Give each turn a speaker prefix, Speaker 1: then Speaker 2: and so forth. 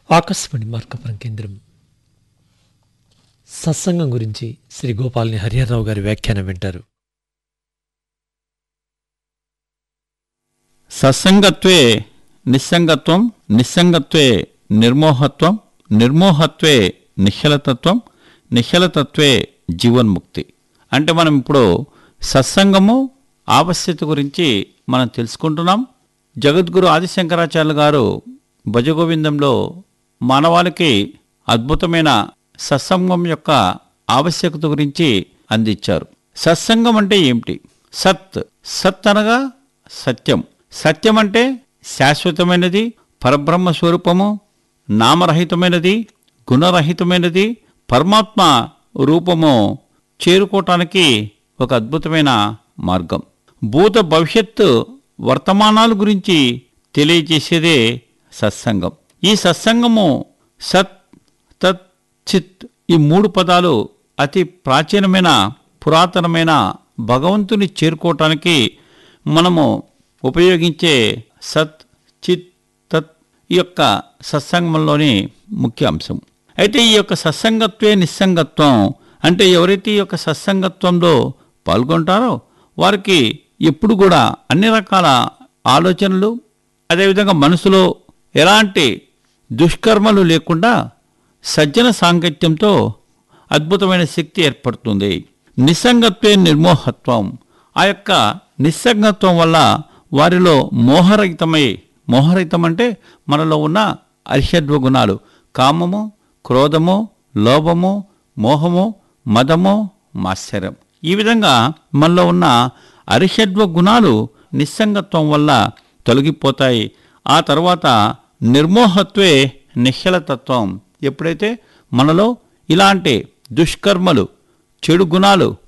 Speaker 1: ఆకాశవాణి మార్కపురం కేంద్రం సత్సంగం గురించి శ్రీ గోపాల్ని హరిహరరావు గారి వ్యాఖ్యానం వింటారు
Speaker 2: సత్సంగత్వే నిస్సంగత్వం నిస్సంగత్వే నిర్మోహత్వం నిర్మోహత్వే నిశ్చలతత్వం నిశ్చలతత్వే జీవన్ముక్తి అంటే మనం ఇప్పుడు సత్సంగము ఆవశ్యత గురించి మనం తెలుసుకుంటున్నాం జగద్గురు ఆదిశంకరాచార్యులు గారు భజగోవిందంలో మానవాళికి అద్భుతమైన సత్సంగం యొక్క ఆవశ్యకత గురించి అందించారు సత్సంగం అంటే ఏమిటి సత్ సత్ అనగా సత్యం సత్యం అంటే శాశ్వతమైనది పరబ్రహ్మ స్వరూపము నామరహితమైనది గుణరహితమైనది పరమాత్మ రూపము చేరుకోవటానికి ఒక అద్భుతమైన మార్గం భూత భవిష్యత్తు వర్తమానాల గురించి తెలియజేసేదే సత్సంగం ఈ సత్సంగము సత్ తత్ చిత్ ఈ మూడు పదాలు అతి ప్రాచీనమైన పురాతనమైన భగవంతుని చేరుకోవటానికి మనము ఉపయోగించే సత్ చిత్ తత్ ఈ యొక్క సత్సంగంలోని ముఖ్య అంశం అయితే ఈ యొక్క సత్సంగత్వే నిస్సంగత్వం అంటే ఎవరైతే ఈ యొక్క సత్సంగత్వంలో పాల్గొంటారో వారికి ఎప్పుడు కూడా అన్ని రకాల ఆలోచనలు అదేవిధంగా మనసులో ఎలాంటి దుష్కర్మలు లేకుండా సజ్జన సాంగత్యంతో అద్భుతమైన శక్తి ఏర్పడుతుంది నిస్సంగత్వే నిర్మోహత్వం ఆ యొక్క నిస్సంగత్వం వల్ల వారిలో మోహరహితమై మోహరహితం అంటే మనలో ఉన్న అరిషడ్వ గుణాలు కామము క్రోధము లోభము మోహము మదము మాశ్చర్యం ఈ విధంగా మనలో ఉన్న అరిషడ్వ గుణాలు నిస్సంగత్వం వల్ల తొలగిపోతాయి ఆ తర్వాత నిర్మోహత్వే నిశ్చలతత్వం ఎప్పుడైతే మనలో ఇలాంటి దుష్కర్మలు చెడు గుణాలు